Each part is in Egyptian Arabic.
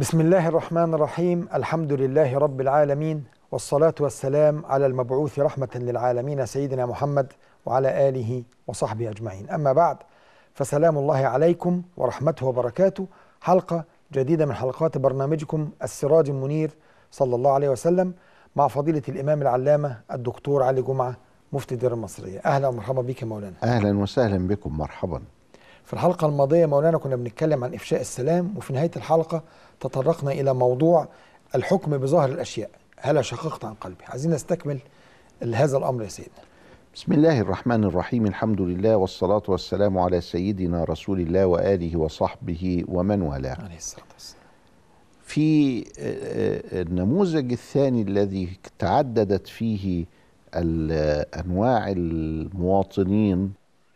بسم الله الرحمن الرحيم الحمد لله رب العالمين والصلاة والسلام على المبعوث رحمة للعالمين سيدنا محمد وعلى آله وصحبه أجمعين أما بعد فسلام الله عليكم ورحمته وبركاته حلقة جديدة من حلقات برنامجكم السراج المنير صلى الله عليه وسلم مع فضيلة الإمام العلامة الدكتور علي جمعة مفتي الدير المصرية أهلا ومرحبا بك يا مولانا اهلا وسهلا بكم مرحبا في الحلقة الماضية مولانا كنا بنتكلم عن إفشاء السلام وفي نهاية الحلقة تطرقنا إلى موضوع الحكم بظاهر الأشياء هل شققت عن قلبي عايزين نستكمل هذا الأمر يا سيدنا بسم الله الرحمن الرحيم الحمد لله والصلاة والسلام على سيدنا رسول الله وآله وصحبه ومن والاه عليه الصلاة والسلام في آه، النموذج الثاني الذي تعددت فيه ال- أنواع المواطنين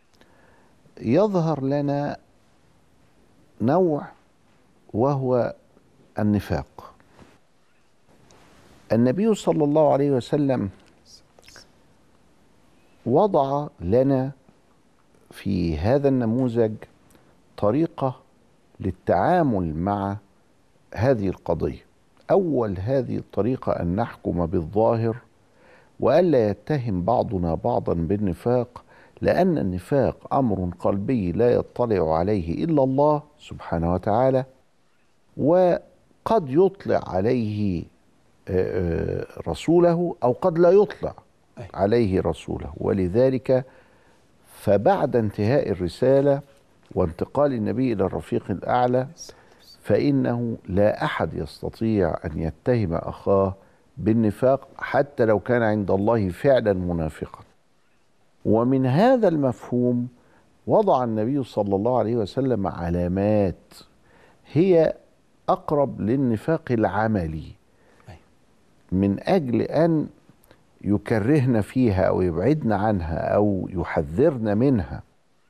يظهر لنا نوع وهو النفاق النبي صلى الله عليه وسلم وضع لنا في هذا النموذج طريقه للتعامل مع هذه القضيه اول هذه الطريقه ان نحكم بالظاهر والا يتهم بعضنا بعضا بالنفاق لان النفاق امر قلبي لا يطلع عليه الا الله سبحانه وتعالى وقد يطلع عليه آه، آه، رسوله او قد لا يطلع أي. عليه رسوله ولذلك فبعد انتهاء الرساله وانتقال النبي الى الرفيق الاعلى فانه لا احد يستطيع ان يتهم اخاه بالنفاق حتى لو كان عند الله فعلا منافقا ومن هذا المفهوم وضع النبي صلى الله عليه وسلم علامات هي اقرب للنفاق العملي أي. من اجل ان يكرهنا فيها او يبعدنا عنها او يحذرنا منها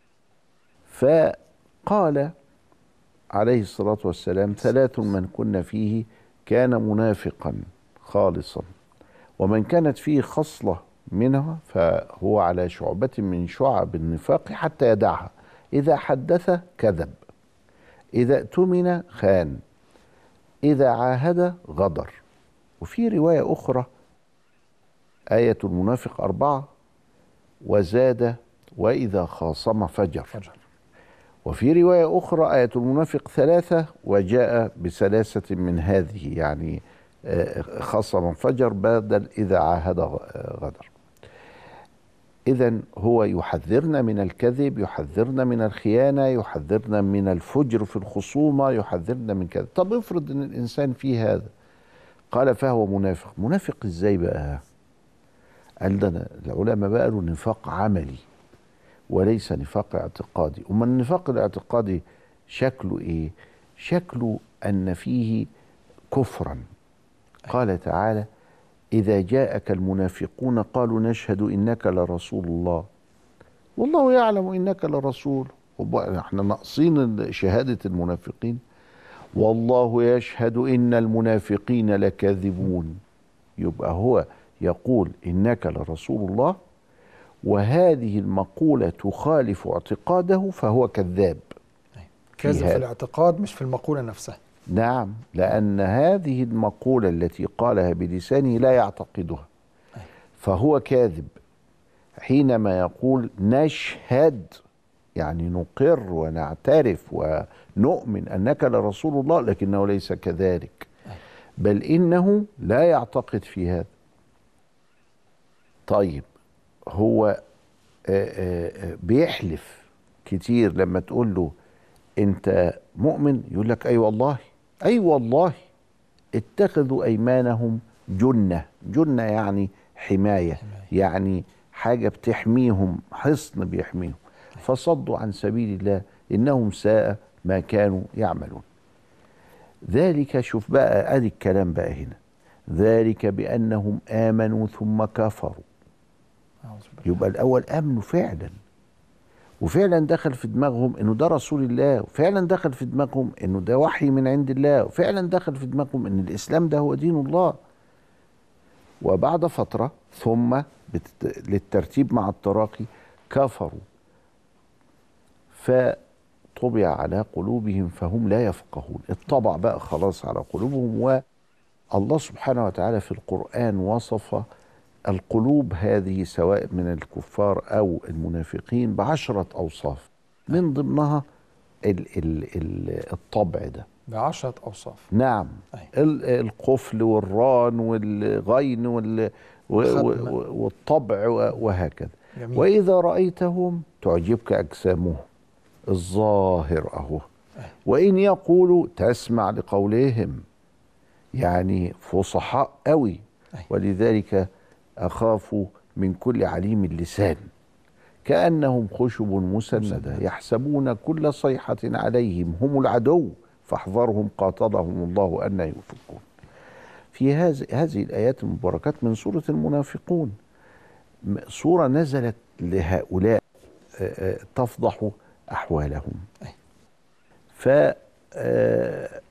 فقال عليه الصلاه والسلام ثلاث من كن فيه كان منافقا خالصا ومن كانت فيه خصله منها فهو على شعبه من شعب النفاق حتى يدعها اذا حدث كذب اذا اؤتمن خان اذا عاهد غدر وفي روايه اخرى آية المنافق أربعة وزاد وإذا خاصم فجر فجر وفي رواية أخرى آية المنافق ثلاثة وجاء بثلاثة من هذه يعني آه، خاصم فجر بدل إذا عاهد غ- آه، غدر إذا هو يحذرنا من الكذب يحذرنا من الخيانة يحذرنا من الفجر في الخصومة يحذرنا من كذا طب افرض أن الإنسان فيه هذا قال فهو منافق منافق إزاي بقى قال ده أنا- العلماء بقى قالوا نفاق عملي وليس نفاق اعتقادي أما النفاق الاعتقادي شكله إيه شكله أن فيه كفرا قال تعالى إذا جاءك المنافقون قالوا نشهد إنك لرسول الله والله يعلم إنك لرسول وب- احنا ناقصين شهادة المنافقين والله يشهد إن المنافقين لكاذبون يبقى هو يقول إنك لرسول الله وهذه المقولة تخالف اعتقاده فهو كذاب كاذب في هذا. الاعتقاد مش في المقولة نفسها نعم لأن هذه المقولة التي قالها بلسانه لا يعتقدها أي. فهو كاذب حينما يقول نشهد يعني نقر ونعترف ونؤمن أنك لرسول الله لكنه ليس كذلك أي. بل إنه لا يعتقد في هذا طيب هو آه، آه، آه، بيحلف كتير لما تقول له انت مؤمن يقول لك اي والله اي والله اتخذوا ايمانهم جنه جنه يعني حمايه حماية. يعني حاجه بتحميهم حصن بيحميهم فصدوا عن سبيل الله انهم ساء ما كانوا يعملون ذلك شوف بقى ادي الكلام بقى هنا ذلك بانهم امنوا ثم كفروا أعوذ بالله. يبقى الاول امنوا فعلا وفعلا دخل في دماغهم انه ده رسول الله وفعلا دخل في دماغهم انه ده وحي من عند الله وفعلا دخل في دماغهم ان الاسلام ده هو دين الله وبعد فتره ثم بت... للترتيب مع التراخي كفروا طبع على قلوبهم فهم لا يفقهون الطبع بقى خلاص على قلوبهم والله سبحانه وتعالى في القرآن وصف القلوب هذه سواء من الكفار أو المنافقين بعشرة أوصاف من ضمنها ال ال ال الطبع ده بعشرة أوصاف نعم أي. ال- القفل والران والغين وال و- الختم. و- والطبع و- وهكذا جميل وإذا رأيتهم تعجبك أجسامهم الظاهر أهو وإن يقولوا تسمع لقولهم يعني فصحاء قوي أي. ولذلك أخاف من كل عليم اللسان كأنهم خشب مسندة يحسبون كل صيحة عليهم هم العدو فاحذرهم قاتلهم الله أن يؤفكون في هذه هذه الآيات المباركات من سورة المنافقون م- سورة نزلت لهؤلاء آه، آه، تفضح أحوالهم أي. ف آه،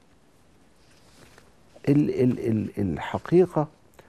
ال- ال- ال- الحقيقة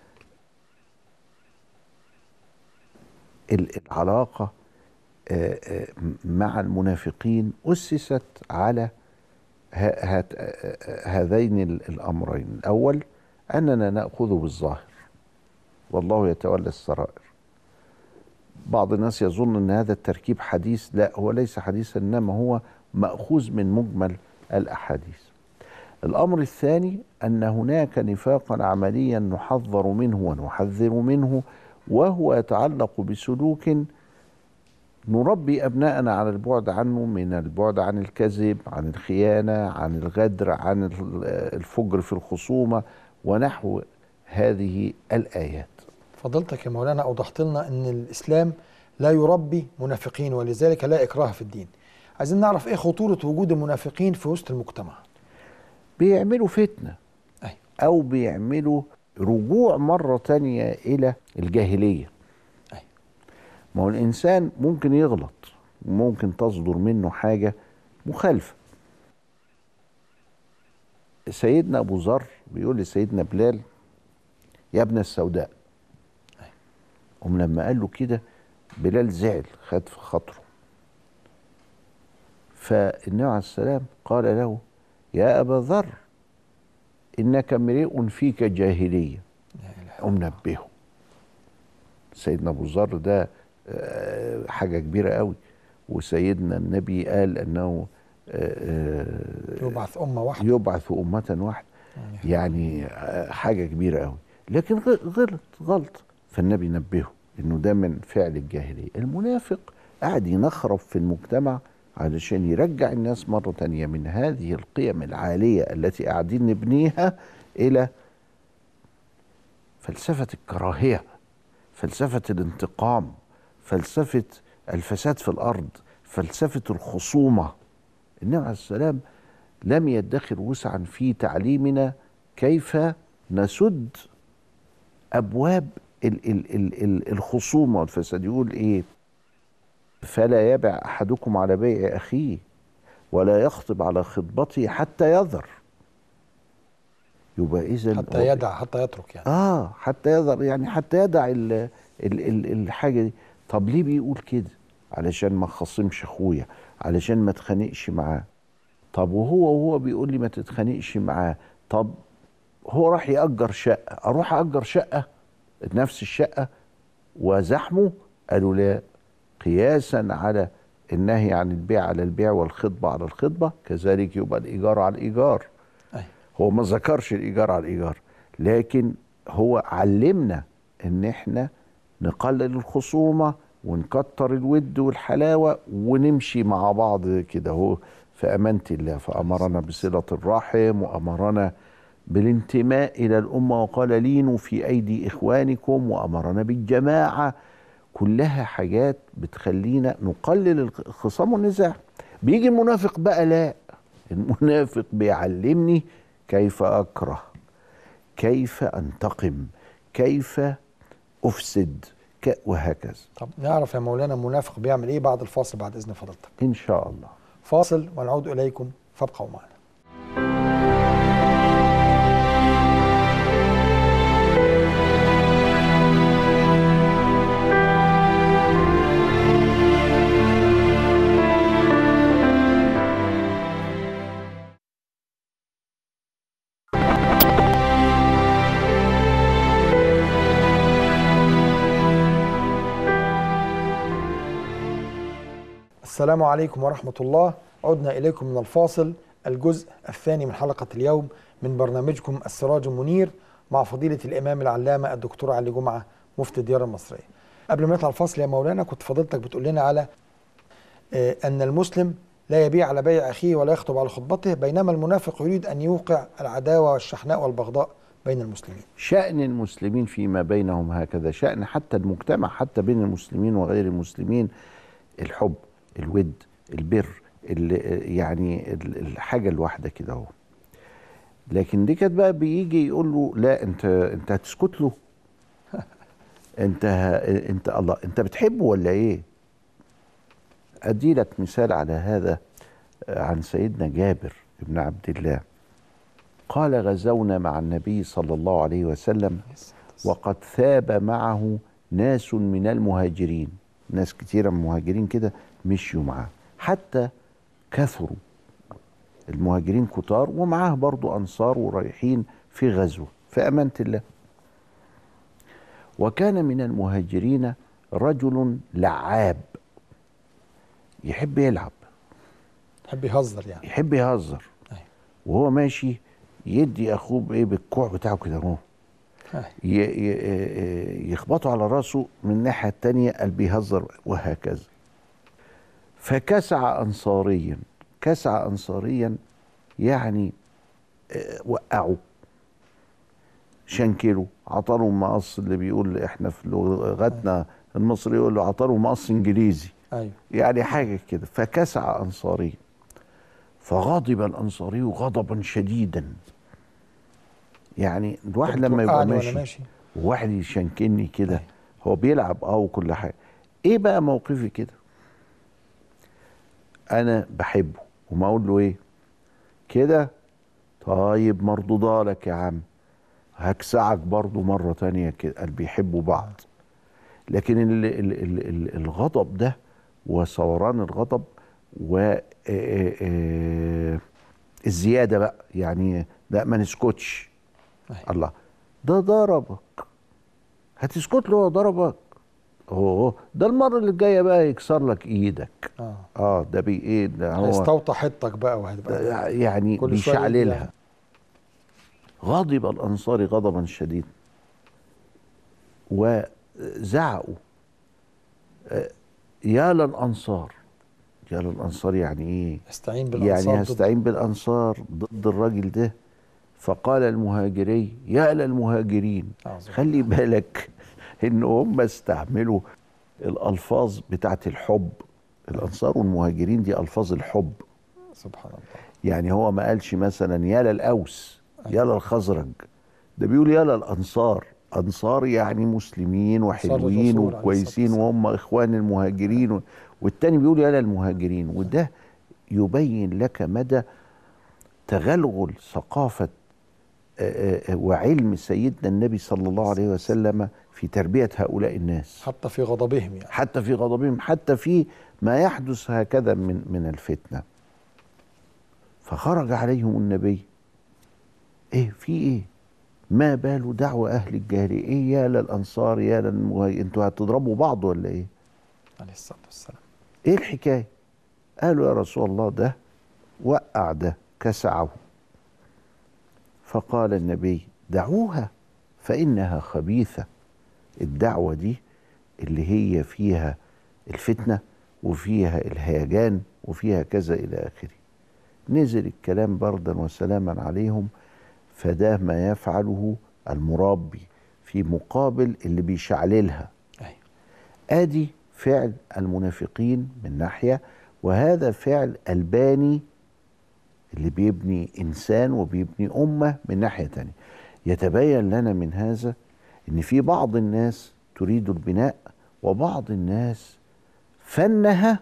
ال- العلاقة آه، آه، مع المنافقين أسست على ه- هات- آه، هذين ال- الأمرين الأول أننا نأخذ بالظاهر والله يتولى السرائر بعض الناس يظن أن هذا التركيب حديث لا هو ليس حديثا إنما هو مأخوذ من مجمل الأحاديث الأمر الثاني أن هناك نفاقا عمليا نحذر منه ونحذر منه وهو يتعلق بسلوك نربي أبناءنا على البعد عنه من البعد عن الكذب عن الخيانة عن الغدر عن الفجر في الخصومة ونحو هذه الآيات فضلتك يا مولانا أوضحت لنا أن الإسلام لا يربي منافقين ولذلك لا إكراه في الدين عايزين نعرف إيه خطورة وجود المنافقين في وسط المجتمع بيعملوا فتنة أي. أو بيعملوا رجوع مرة تانية إلى الجاهلية أي. ما هو الإنسان ممكن يغلط وممكن تصدر منه حاجة مخالفة سيدنا أبو ذر بيقول لسيدنا بلال يا ابن السوداء قام لما قال له كده بلال زعل خد في خاطره فالنبي عليه السلام قال له يا أبا ذر إنك امرئ فيك جاهلية لا إله إلا قوم نبهه سيدنا أبو ذر ده آه، حاجة كبيرة قوي وسيدنا النبي قال أنه آه، آه، يبعث أمة واحدة يبعث أمة واحدة يعني آه، حاجة كبيرة قوي لكن غ- غلط غلط فالنبي نبهه انه ده من فعل الجاهلية المنافق قاعد ينخرب في المجتمع علشان يرجع الناس مرة تانية من هذه القيم العالية التي قاعدين نبنيها إلى فلسفة الكراهية فلسفة الانتقام فلسفة الفساد في الأرض فلسفة الخصومة النبي عليه السلام لم يدخر وسعا في تعليمنا كيف نسد ابواب ال ال ال ال الخصومه والفساد يقول ايه فلا يبع احدكم على بيع اخيه ولا يخطب على خطبته حتى يذر يبقى اذا حتى يدع حتى يترك يعني اه حتى يذر يعني حتى يدع ال ال ال الحاجه دي طب ليه بيقول كده علشان ما خصمش اخويا علشان ما اتخانقش معاه طب وهو وهو بيقول لي ما تتخانقش معاه طب هو راح يأجر شقة أروح أجر شقة نفس الشقة وزحمه قالوا لا قياسا على النهي عن البيع على البيع والخطبة على الخطبة كذلك يبقى الإيجار على الإيجار أي. هو ما ذكرش الإيجار على الإيجار لكن هو علمنا إن إحنا نقلل الخصومة ونكتر الود والحلاوة ونمشي مع بعض كده هو في أمانة الله فأمرنا بصلة الرحم وأمرنا بالانتماء إلى الأمة وقال لينوا في أيدي إخوانكم وأمرنا بالجماعة كلها حاجات بتخلينا نقلل الخصام والنزاع بيجي المنافق بقى لا المنافق بيعلمني كيف أكره كيف أنتقم كيف أفسد ك- وهكذا طب نعرف يا مولانا المنافق بيعمل إيه بعد الفاصل بعد إذن فضلتك إن شاء الله فاصل ونعود إليكم فابقوا معنا السلام عليكم ورحمة الله عدنا إليكم من الفاصل الجزء الثاني من حلقة اليوم من برنامجكم السراج المنير مع فضيلة الإمام العلامة الدكتور علي جمعة مفتي الديار المصرية قبل ما نطلع الفاصل يا مولانا كنت فضيلتك بتقول لنا على آه، أن المسلم لا يبيع على بيع أخيه ولا يخطب على خطبته بينما المنافق يريد أن يوقع العداوة والشحناء والبغضاء بين المسلمين شأن المسلمين فيما بينهم هكذا شأن حتى المجتمع حتى بين المسلمين وغير المسلمين الحب الود البر ال- يعني ال- الحاجة الواحدة كده اهو لكن دي كانت بقى بيجي يقول له لا انت انت هتسكت له انت ه- انت الله انت بتحبه ولا ايه ادي لك مثال على هذا عن سيدنا جابر بن عبد الله قال غزونا مع النبي صلى الله عليه وسلم وقد ثاب معه ناس من المهاجرين ناس كتيرة من المهاجرين كده مشيوا معاه حتى كثروا المهاجرين كتار ومعاه برضو أنصار ورايحين في غزو في أمانة الله وكان من المهاجرين رجل لعاب يحب يلعب يحب يهزر يعني يحب يهزر أيوة. وهو ماشي يدي اخوه بايه بالكوع بتاعه كده اهو أيوة. ي- ي- يخبطه على راسه من الناحيه التانيه قال بيهزر وهكذا فكسع انصاريا كسع انصاريا يعني آه، وقعه شنكله عطاله مقص اللي بيقول احنا في لغتنا المصري يقول له عطاله مقص انجليزي أيوة يعني حاجه كده فكسع انصاري فغضب الانصاري غضبا شديدا يعني الواحد لما يبقى بتوقعني وأنا ماشي, ماشي. وواحد يشنكني كده أيوة. هو بيلعب اه وكل حاجه ايه بقى موقفي كده انا بحبه وما اقول له ايه كده طيب مردوده لك يا عم هكسعك برضو مرة تانية كده قال بيحبوا بعض لكن ال ال ال ال الغضب ده وثوران الغضب و آه، آه، الزيادة بقى يعني لا ما نسكتش أيوة. الله ده ضربك هتسكت له هو ضربك اوه ده المرة اللي جاية بقى يكسر لك ايدك اه اه ده بي ايه ده هو هيستوطى حطك بقى وهتبقى يعني كل شوية بيشعللها يعني. غضب الانصار غضبا شديدا وزعقوا آه، يا للانصار يا للانصار يعني ايه يستعين بالانصار يعني ضد- هستعين بالانصار ضد الراجل ده فقال المهاجري يا للمهاجرين أعوذ خلي بالك ان هم استعملوا الالفاظ بتاعت الحب الانصار والمهاجرين دي الفاظ الحب سبحان الله يعني هو ما قالش مثلا يا للاوس يا للخزرج ده بيقول يا للانصار انصار يعني مسلمين وحلوين الرسول عليه وكويسين الصلاة وهم اخوان المهاجرين و- والتاني بيقول يا للمهاجرين وده يبين لك مدى تغلغل ثقافه آه، آه، وعلم سيدنا النبي صلى الله عليه وسلم في تربيه هؤلاء الناس حتى في غضبهم يعني حتى في غضبهم حتى في ما يحدث هكذا من من الفتنه فخرج عليهم النبي ايه في ايه ما بال دعوة اهل الجاهلية ايه يا للانصار يا للمهاجر انتوا هتضربوا بعض ولا ايه عليه الصلاه والسلام ايه الحكاية قالوا يا رسول الله ده وقع ده كسعه فقال النبي دعوها فإنها خبيثة الدعوة دي اللي هي فيها الفتنة وفيها الهيجان وفيها كذا إلى آخره نزل الكلام بردا وسلاما عليهم فده ما يفعله المربي في مقابل اللي بيشعللها ايوه ادي فعل المنافقين من ناحيه وهذا فعل الباني اللي بيبني انسان وبيبني امه من ناحيه تانية يتبين لنا من هذا ان في بعض الناس تريد البناء وبعض الناس فنها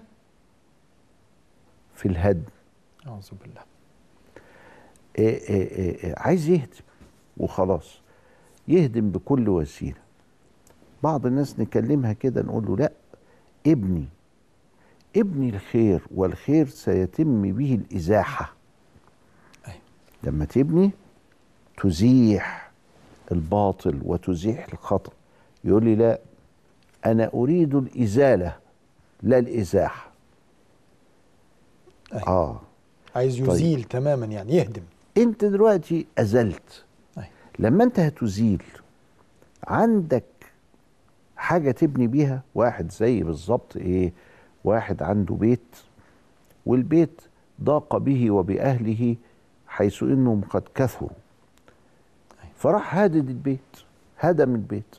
في الهدم اعوذ بالله إيه إيه إيه إيه عايز يهدم وخلاص يهدم بكل وسيله بعض الناس نكلمها كده نقول له لا ابني ابني الخير والخير سيتم به الازاحه أيوة. لما تبني تزيح الباطل وتزيح الخطا يقول لي لا انا اريد الازاله لا الازاحه أيوة. اه عايز يزيل تماما يعني يهدم انت دلوقتي ازلت أيوة. لما انت هتزيل عندك حاجة تبني بيها واحد زي بالظبط ايه واحد عنده بيت والبيت ضاق به وبأهله حيث انهم قد كثروا فراح هادد البيت هدم البيت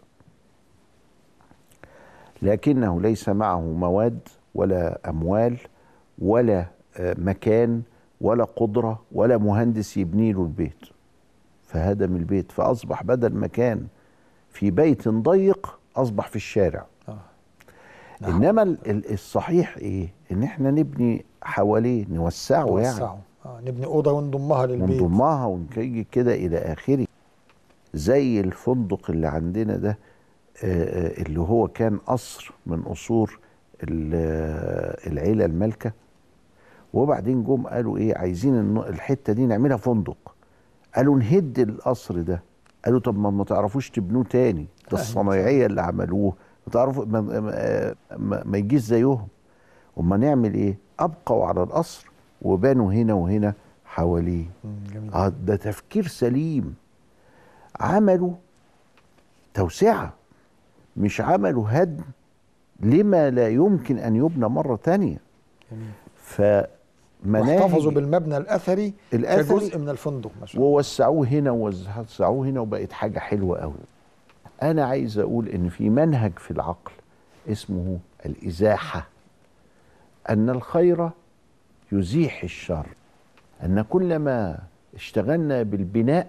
لكنه ليس معه مواد ولا اموال ولا آه، مكان ولا قدره ولا مهندس يبني له البيت فهدم البيت فاصبح بدل مكان في بيت ضيق اصبح في الشارع آه. انما ال- ال- الصحيح ايه ان احنا نبني حواليه نوسعه يعني نوسعه آه. نبني اوضه ونضمها للبيت ونضمها ونكي كده الى اخره زي الفندق اللي عندنا ده آه، آه، اللي هو كان قصر من قصور ال- آه، العيله المالكه وبعدين جم قالوا ايه عايزين الن- الحته دي نعملها فندق قالوا نهد القصر ده قالوا طب ما ما تعرفوش تبنوه تاني ده أيوة. الصنايعيه اللي عملوه ما تعرفوا ما, ما, ما, ما يجيش زيهم وما نعمل ايه ابقوا على القصر وبنوا هنا وهنا حواليه مم، جميل اه ده تفكير سليم عملوا توسعة مش عملوا هدم لما لا يمكن أن يبنى مرة تانية جميل فمناهج واحتفظوا بالمبنى الاثري الأثري كجزء من الفندق ما شاء الله ووسعوه هنا ووسعوه هنا وبقت حاجة حلوة قوي أنا عايز أقول إن في منهج في العقل اسمه الإزاحة أن الخير يزيح الشر أن كلما اشتغلنا بالبناء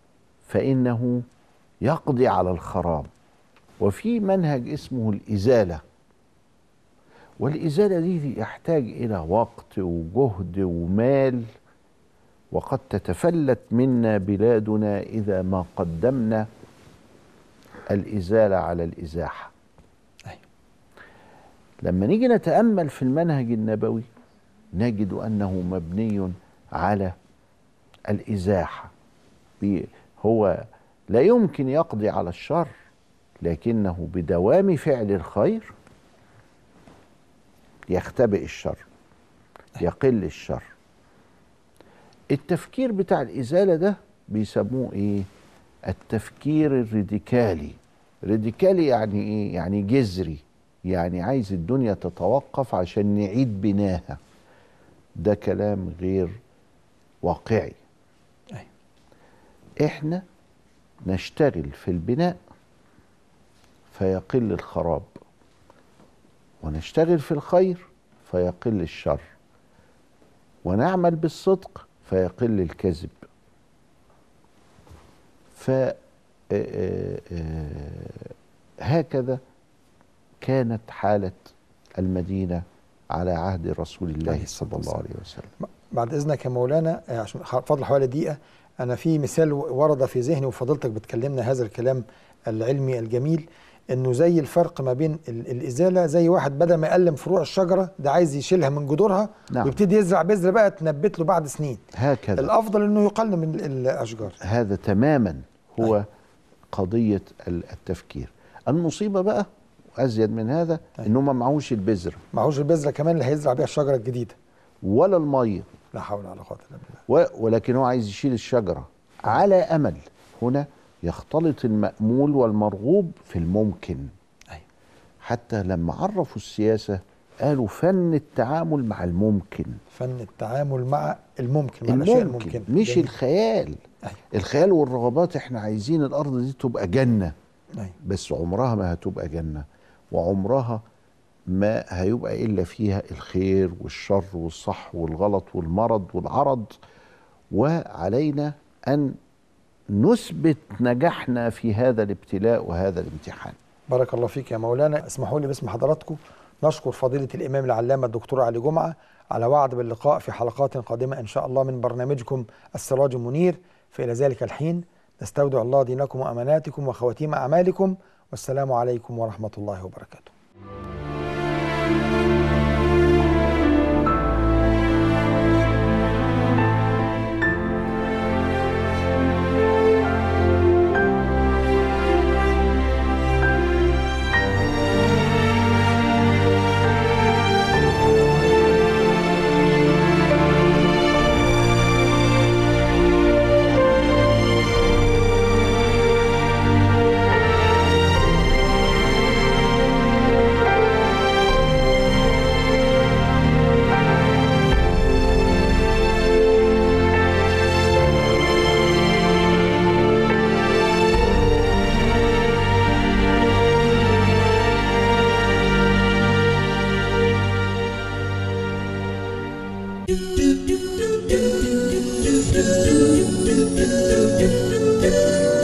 فإنه يقضي على الخراب وفي منهج اسمه الإزالة والإزالة دي يحتاج إلى وقت وجهد ومال وقد تتفلت منا بلادنا إذا ما قدمنا الإزالة على الإزاحة أيوة. لما نيجي نتأمل في المنهج النبوي نجد أنه مبني على الإزاحة بي- هو لا يمكن يقضي على الشر لكنه بدوام فعل الخير يختبئ الشر يقل الشر التفكير بتاع الإزالة ده بيسموه إيه التفكير الراديكالي راديكالي يعني إيه يعني جذري يعني عايز الدنيا تتوقف عشان نعيد بناها ده كلام غير واقعي أيوة. احنا نشتغل في البناء فيقل الخراب ونشتغل في الخير فيقل الشر ونعمل بالصدق فيقل الكذب ف آه، آه، آه، هكذا كانت حالة المدينة على عهد رسول الله عليه صلى الصلاة الله عليه وسلم بعد اذنك يا مولانا آه، عشان ح- فاضل حوالي دقيقه انا في مثال و- ورد في ذهني وفضلتك بتكلمنا هذا الكلام العلمي الجميل انه زي الفرق ما بين ال- الازاله زي واحد بدل ما يقلم فروع الشجره ده عايز يشيلها من جذورها نعم. ويبتدي يزرع بذره بقى تنبت له بعد سنين هكذا الافضل انه يقلم ال- الاشجار هذا تماما هو أيوة. قضية ال- التفكير المصيبة بقى أزيد من هذا أيوة. إنه ما معهوش البذرة معهوش البذره كمان اللي هيزرع بيها الشجره الجديده ولا المية لا حول ولا قوه الا بالله و- ولكن هو عايز يشيل الشجرة على أمل هنا يختلط المأمول والمرغوب في الممكن أيوة. حتى لما عرفوا السياسة قالوا فن التعامل مع الممكن فن التعامل مع الممكن مع الاشياء الممكن الممكنه مش جميل. الخيال أيوة. الخيال والرغبات احنا عايزين الأرض دي تبقى جنة أيوة. بس عمرها ما هتبقى جنة وعمرها ما هيبقى إلا فيها الخير والشر والصح والغلط والمرض والعرض وعلينا أن نثبت نجاحنا في هذا الابتلاء وهذا الامتحان بارك الله فيك يا مولانا اسمحوا لي باسم حضراتكم نشكر فضيلة الإمام العلامة الدكتور علي جمعة على وعد باللقاء في حلقات قادمة إن شاء الله من برنامجكم السراج المنير فإلى ذلك الحين نستودع الله دينكم وأماناتكم وخواتيم أعمالكم والسلام عليكم ورحمة الله وبركاته Thank you.